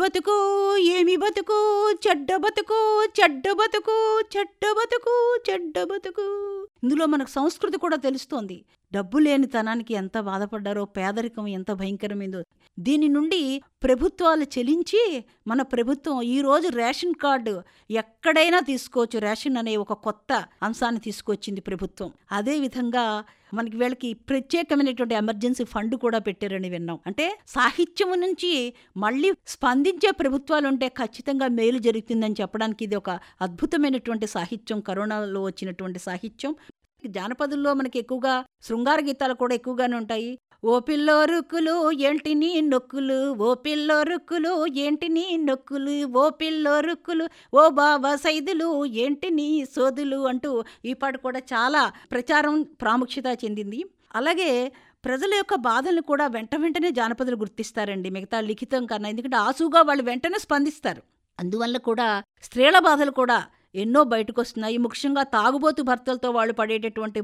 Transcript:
బతుకు ఏమి బతుకు చెడ్డ బతుకు చెడ్డ బతుకు చెడ్డ బతుకు చెడ్డ బతుకు ఇందులో మనకు సంస్కృతి కూడా తెలుస్తోంది డబ్బు లేని తనానికి ఎంత బాధపడ్డారో పేదరికం ఎంత భయంకరమైందో దీని నుండి ప్రభుత్వాలు చెలించి మన ప్రభుత్వం ఈరోజు రేషన్ కార్డు ఎక్కడైనా తీసుకోవచ్చు రేషన్ అనే ఒక కొత్త అంశాన్ని తీసుకొచ్చింది ప్రభుత్వం అదే విధంగా మనకి వీళ్ళకి ప్రత్యేకమైనటువంటి ఎమర్జెన్సీ ఫండ్ కూడా పెట్టారని విన్నాం అంటే సాహిత్యం నుంచి మళ్ళీ స్పందించే ప్రభుత్వాలు ఉంటే ఖచ్చితంగా మేలు జరుగుతుందని చెప్పడానికి ఇది ఒక అద్భుతమైనటువంటి సాహిత్యం కరోనాలో వచ్చినటువంటి సాహిత్యం జానపదుల్లో మనకి ఎక్కువగా శృంగార గీతాలు కూడా ఎక్కువగానే ఉంటాయి ఓ పిల్లో రుక్కులు ఏంటి నీ నొక్కులు ఓ పిల్లో రుక్కులు ఏంటి నీ నొక్కులు ఓ పిల్లో రుక్కులు ఓ బాబా సైదులు ఏంటి నీ సోదులు అంటూ ఈ పాట కూడా చాలా ప్రచారం ప్రాముఖ్యత చెందింది అలాగే ప్రజల యొక్క బాధలను కూడా వెంట వెంటనే జానపదులు గుర్తిస్తారండి మిగతా లిఖితం కన్నా ఎందుకంటే ఆసుగా వాళ్ళు వెంటనే స్పందిస్తారు అందువల్ల కూడా స్త్రీల బాధలు కూడా ఎన్నో బయటకు వస్తున్నాయి ముఖ్యంగా తాగుబోతు భర్తలతో వాళ్ళు పడేటటువంటి